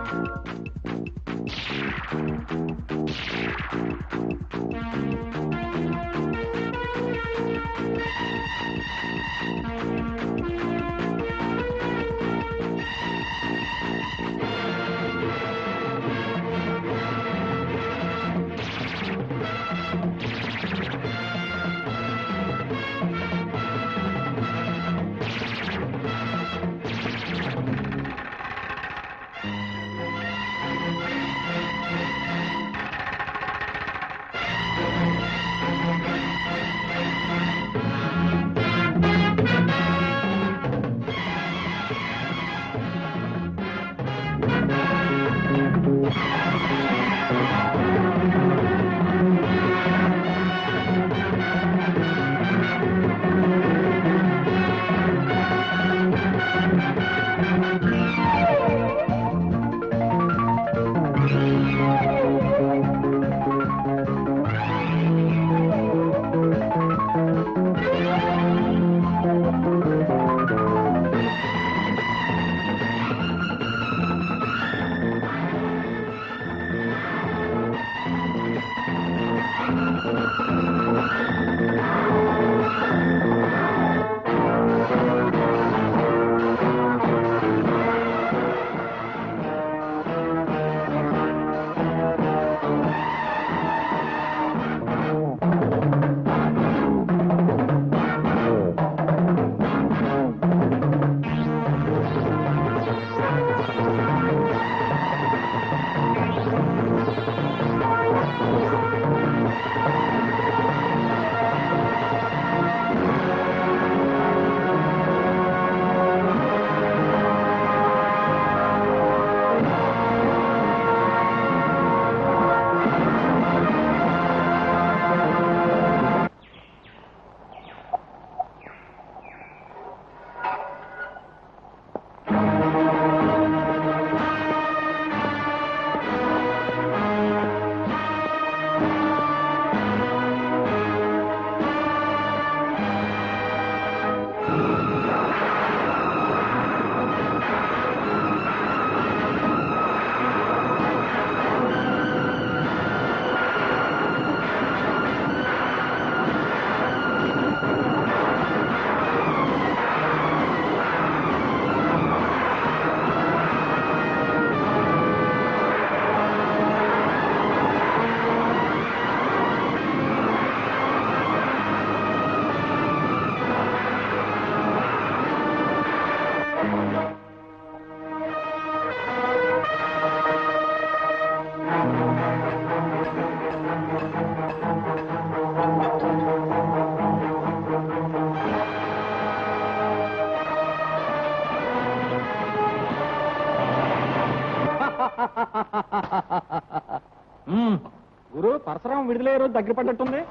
గురు పరశురాం విడుదలయ్యే రోజు దగ్గర పడ్డట్టుంది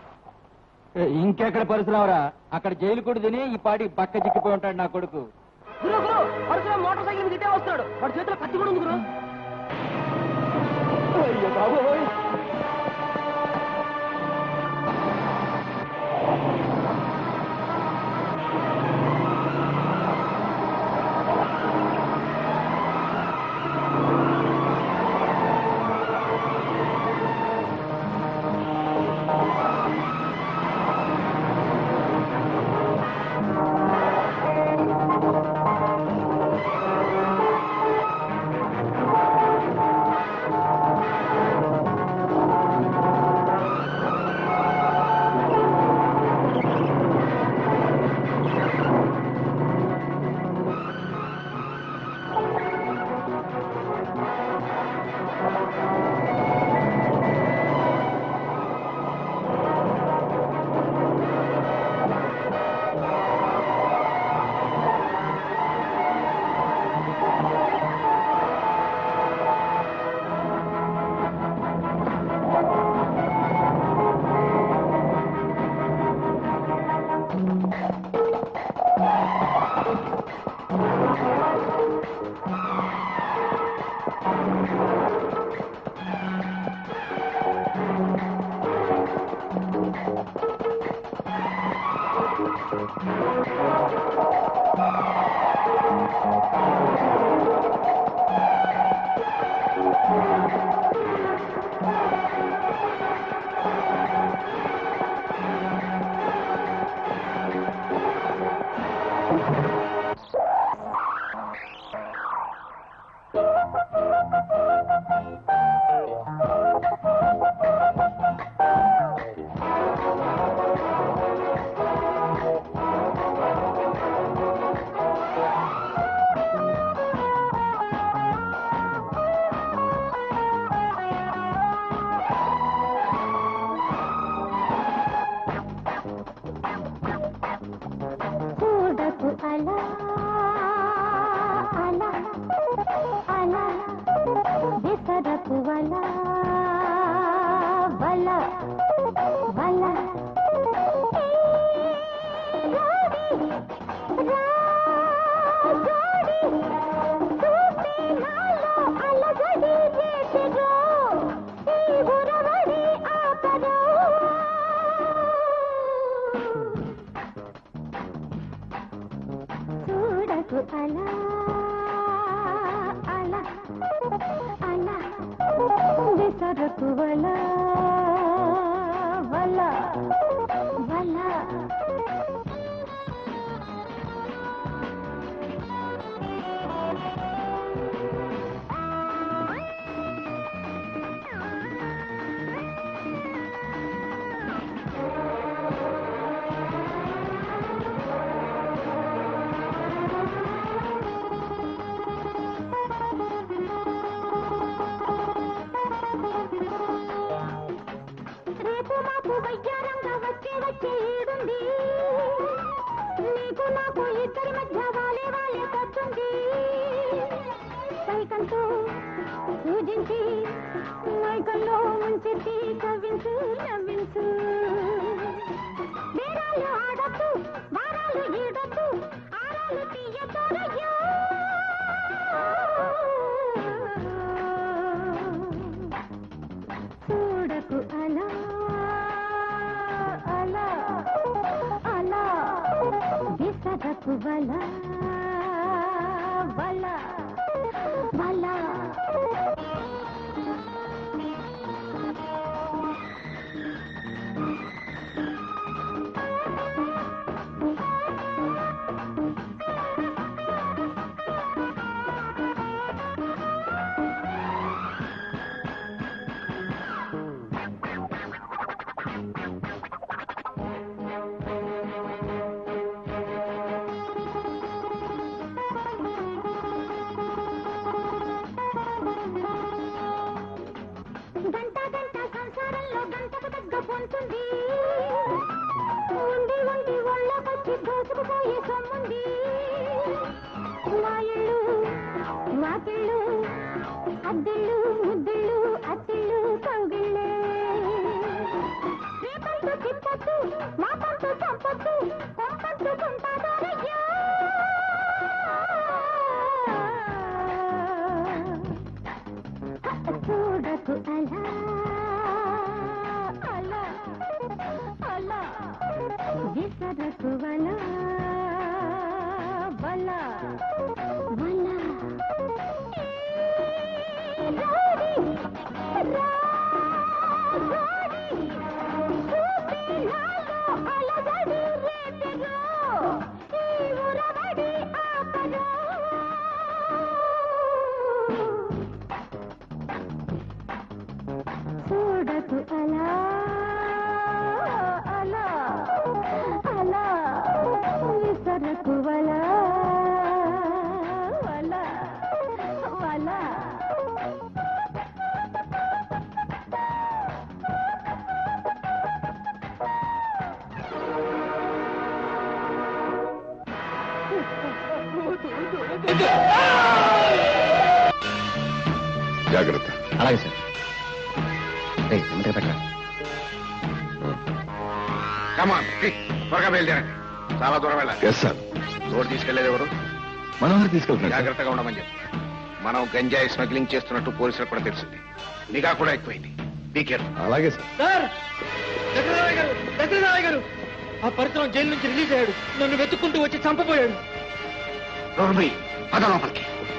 ఇంకెక్కడ పరిశ్రమరా అక్కడ జైలు కూడా తిని ఈ పాటి పక్క చిక్కిపోయి ఉంటాడు నా కొడుకు గురు గురు పరశురాం మోటార్ సైకిల్ మీద ఇటే వస్తున్నాడు వాడి చేతిలో కత్తి కూడా ఉంది గురు అయ్యో బాబోయ్ ఆ విసరకు వల వల వల రేపు మాకు వయ్యారంగా వచ్చే వచ్చే ఈడుంది నీకు నాకు ఇద్దరి మధ్య వాలే వాలే ఖర్చుంది సైకంతో పూజించి మైకల్లో ముంచెత్తి కవ్వించు నవ్వించు బేరాలు ఆడద్దు వారాలు ఈడద్దు ఆరాలు తీయతోరయ్యో చూడకు అలా అలా అలా విసరకు వల వల వల గంట గంట సంసారంలో గంటకు తగ్గ పొంతుంది ఉండి ఉండి ఒళ్ళకొచ్చి దోసుకుపోయే సొమ్ముంది వాయిళ్ళు వాకిళ్ళు అద్దెళ్ళు ముద్దిళ్ళు అత్తిళ్ళు కౌగిళ్ళే రేపంతు తిప్పొద్దు మాపంతు చంపొద్దు పంపొద్దు చూడకు అలా అలా అలా విసరకు వల వల వల రాడి రా రాడి చూపి నాలో అలజడి రేపెగో ఈ ఉరవడి ఆపరో చూడకు అలా అలా అలా విసరకు వల వల వల జాగ్రత్త అలాగే సార్ నెమ్మదిగా పెట్టరా కమాన్ త్వరగా బయలుదేరండి చాలా దూరం వెళ్ళాలి ఎస్ సార్ రోడ్ తీసుకెళ్లేది ఎవరు మనోహర్ తీసుకెళ్తున్నాడు సార్. జాగ్రత్తగా ఉండమని చెప్పి మనం గంజాయి స్మగ్లింగ్ చేస్తున్నట్టు పోలీసులకు కూడా తెలిసింది నిఘా కూడా ఎక్కువైంది బీ కేర్ఫుల్ అలాగే సార్ సార్ దశరథరావు గారు దశరథరావు గారు ఆ పరిశ్రమ జైలు నుంచి రిలీజ్ అయ్యాడు నన్ను వెతుక్కుంటూ వచ్చి చంపబోయాడు రోడ్డు పద లోపలికి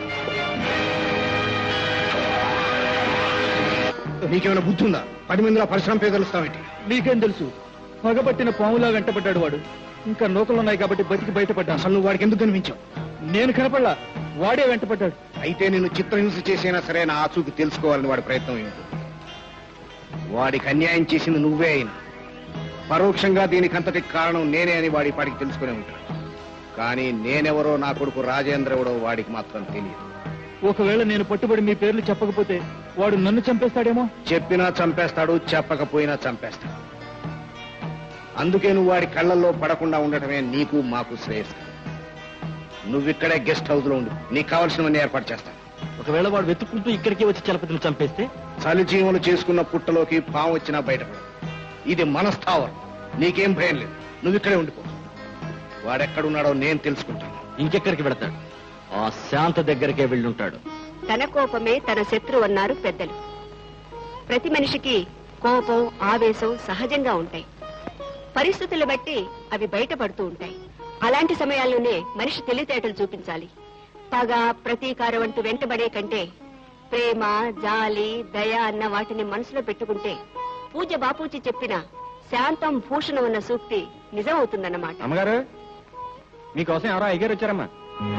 నీకేమైనా బుద్ధి ఉందా పది మందిలో పరిశ్రమ పేదలుస్తావేంటి మీకేం తెలుసు పగబట్టిన పాములా వెంటపడ్డాడు వాడు ఇంకా నూకలున్నాయి కాబట్టి బతికి బయటపడ్డా అసలు నువ్వు వాడికి ఎందుకు కనిపించావు నేను కనపడలా వాడే వెంటపడ్డాడు అయితే నిన్ను చిత్రహింస చేసైనా సరే నా ఆచూకి తెలుసుకోవాలని వాడి ప్రయత్నం ఏమిటి వాడికి అన్యాయం చేసింది నువ్వే అయినా పరోక్షంగా దీనికంతటి కారణం నేనే అని వాడి పాడికి తెలుసుకునే ఉంటాడు కానీ నేనెవరో నా కొడుకు రాజేంద్ర ఎవడో వాడికి మాత్రం తెలియదు ఒకవేళ నేను పట్టుబడి మీ పేర్లు చెప్పకపోతే వాడు నన్ను చంపేస్తాడేమో చెప్పినా చంపేస్తాడు చెప్పకపోయినా చంపేస్తాడు అందుకే నువ్వు వాడి కళ్ళల్లో పడకుండా ఉండటమే నీకు మాకు శ్రేయస్కరం నువ్విక్కడే గెస్ట్ హౌస్ లో ఉండు నీకు కావలసినవన్నీ ఏర్పాటు చేస్తాను ఒకవేళ వాడు వెతుక్కుంటూ ఇక్కడికి వచ్చి చలపతిని చంపేస్తే చలిజీవులు చేసుకున్న పుట్టలోకి పాము వచ్చినా బయటపడదు ఇది మన స్థావరం నీకేం భయం లేదు నువ్వు ఇక్కడే ఉండిపో వాడెక్కడున్నాడో నేను తెలుసుకుంటాను ఇంకెక్కడికి వెడతాడు ఆ శాంత దగ్గరికే వెళ్ళుంటాడు తన కోపమే తన శత్రువు అన్నారు పెద్దలు ప్రతి మనిషికి కోపం ఆవేశం సహజంగా ఉంటాయి పరిస్థితులు బట్టి అవి బయటపడుతూ ఉంటాయి అలాంటి సమయాల్లోనే మనిషి తెలివితేటలు చూపించాలి పగ ప్రతీకారం అంటూ వెంటబడే కంటే ప్రేమ జాలి దయ అన్న వాటిని మనసులో పెట్టుకుంటే పూజ బాపూజీ చెప్పిన శాంతం భూషణం అన్న సూక్తి నిజం అవుతుందన్నమాట అమ్మగారు మీకోసం ఎవరో అయ్యగారు వచ్చారమ్మా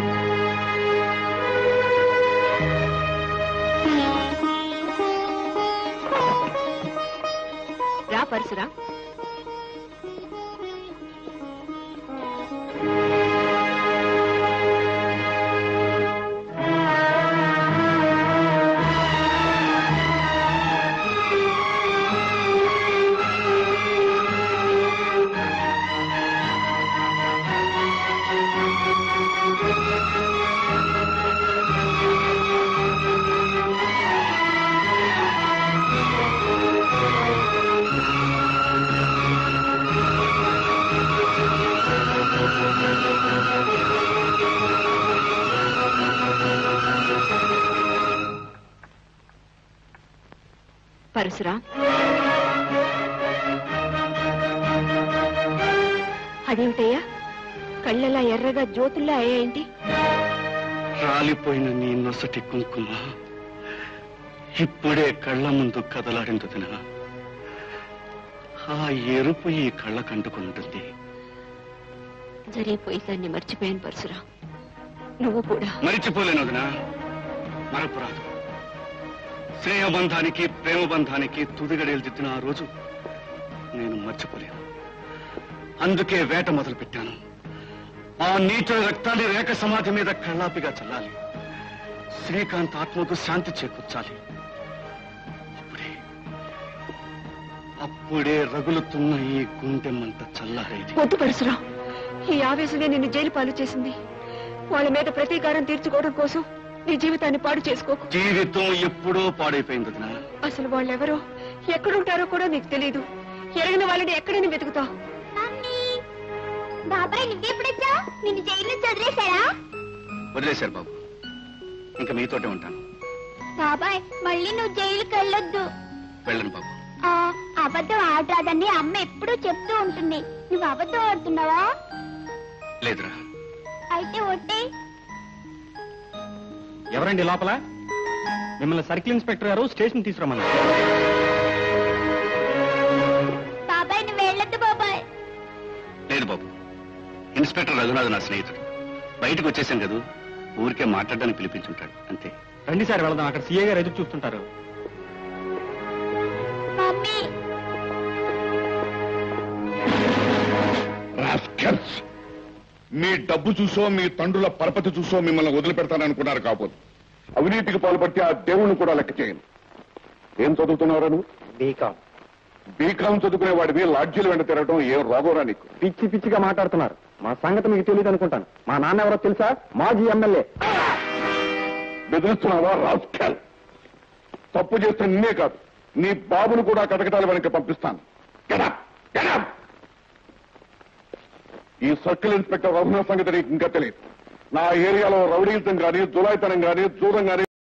రా పరశురా పరశురా అదేమిటయ్యా కళ్ళలా ఎర్రగా జ్యోతుల్లా అయ్యాయేంటి రాలిపోయిన నీ నొసటి కుంకుమ ఇప్పుడే కళ్ళ ముందు కదలాడిందుదిన ఆ ఎరుపు ఈ కళ్ళ కంటుకుంటుంది జరిగిపోయి దాన్ని మర్చిపోయాను పరశురా నువ్వు కూడా మరిచిపోలేను వదినా మరపురాదు శ్రేయబంధానికి ప్రేమ బంధానికి తుదిగడేలు దిద్దిన ఆ రోజు నేను మర్చిపోలేను అందుకే వేట మొదలు పెట్టాను ఆ నీచ రక్తాన్ని రేఖ సమాధి మీద కళ్ళాపిగా చల్లాలి శ్రీకాంత్ ఆత్మకు శాంతి చేకూర్చాలి అప్పుడే అప్పుడే రగులుతున్న ఈ గుండెమ్మంత చల్లారేది వద్దు పరశురా ఈ ఆవేశమే నిన్ను జైలు పాలు చేసింది వాళ్ళ మీద ప్రతీకారం తీర్చుకోవడం కోసం నీ జీవితాన్ని పాడు చేసుకోకు జీవితం ఎప్పుడో పాడైపోయింది వదినా అసలు వాళ్ళెవరో ఎక్కడుంటారో కూడా నీకు తెలియదు ఎరగిన వాళ్ళని ఎక్కడైనా వెతుకుతావు మమ్మీ బాబాయ్ నువ్వెప్పుడొచ్చా నిన్ను జైలు నుంచి వదిలేశారా వదిలేశారు బాబు ఇంకా మీతోటే ఉంటాను బాబాయ్ మళ్ళీ నువ్వు జైలుకి వెళ్ళొద్దు వెళ్ళను బాబు ఆ, అబద్ధం ఆడరాదని అమ్మ ఎప్పుడూ చెప్తూ ఉంటుంది నువ్వు అబద్ధం ఆడుతున్నావా లేదురా అయితే ఒట్టే ఎవరండి లోపల మిమ్మల్ని సర్కిల్ ఇన్స్పెక్టర్ గారు స్టేషన్ తీసుకురమ్మన్నారు బాబాయ్ నువ్వు వెళ్ళొద్దు బాబాయ్ లేదు బాబు ఇన్స్పెక్టర్ రఘునాథ్ నా స్నేహితుడు బయటకు వచ్చేసాం కదా ఊరికే మాట్లాడడానికి పిలిపించుంటాడు అంతే రండి సార్ వెళదాం అక్కడ సీఏ గారు ఎదురు చూస్తుంటారు మమ్మీ రాస్కల్స్ మీ డబ్బు చూసో మీ తండ్రుల పరపతి చూసో మిమ్మల్ని వదిలిపెడతాననుకున్నారు కాబోదు అవినీతికి పాల్పడితే ఆ దేవుణ్ణి కూడా లెక్క చేయను ఏం చదువుతున్నారా నువ్వు బీకాం బీకాం చదువుకునే వాడివి లాడ్జీలు వెంట తిరగడం ఏం రోగోరా నీకు పిచ్చి పిచ్చిగా మాట్లాడుతున్నారు మా సంగతి మీకు తెలియదు అనుకుంటాను మా నాన్న ఎవరో తెలుసా మాజీ ఎమ్మెల్యే బెదిరిస్తున్నావా రాస్కల్ తప్పు చేస్తే నిన్నే కాదు నీ బాబును కూడా కటకటాల వెనక పంపిస్తాను Get up! Get up! ఈ సర్కిల్ ఇన్స్పెక్టర్ రఘునాథ్ సంగతి నీకు ఇంకా తెలియదు నా ఏరియాలో రౌడీయుతం గానీ దులాయితనం గానీ జూదం గానీ